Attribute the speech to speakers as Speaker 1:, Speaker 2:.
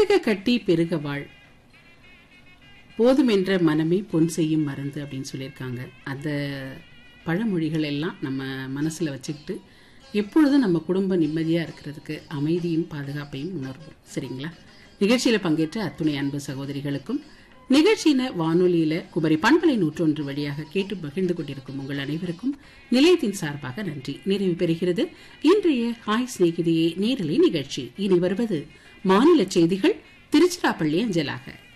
Speaker 1: பெருக கட்டி பெருக வாழ் போதுமென்ற மனமே பொன் செய்யும் மருந்து அப்படின்னு சொல்லியிருக்காங்க அந்த பழமொழிகள் எல்லாம் நம்ம மனசில் வச்சுக்கிட்டு எப்பொழுதும் நம்ம குடும்பம் நிம்மதியாக இருக்கிறதுக்கு அமைதியும் பாதுகாப்பையும் உணர்வோம் சரிங்களா நிகழ்ச்சியில் பங்கேற்ற அத்துணை அன்பு சகோதரிகளுக்கும் நிகழ்ச்சியின வானொலியில குமரி பண்பலை நூற்றொன்று வழியாக கேட்டு மகிழ்ந்து கொண்டிருக்கும் உங்கள் அனைவருக்கும் நிலையத்தின் சார்பாக நன்றி நிறைவு பெறுகிறது இன்றைய ஹாய் சிநேகிதியே நேரலை நிகழ்ச்சி இனி வருவது மாநில செய்திகள் திருச்சிராப்பள்ளி அஞ்சலாக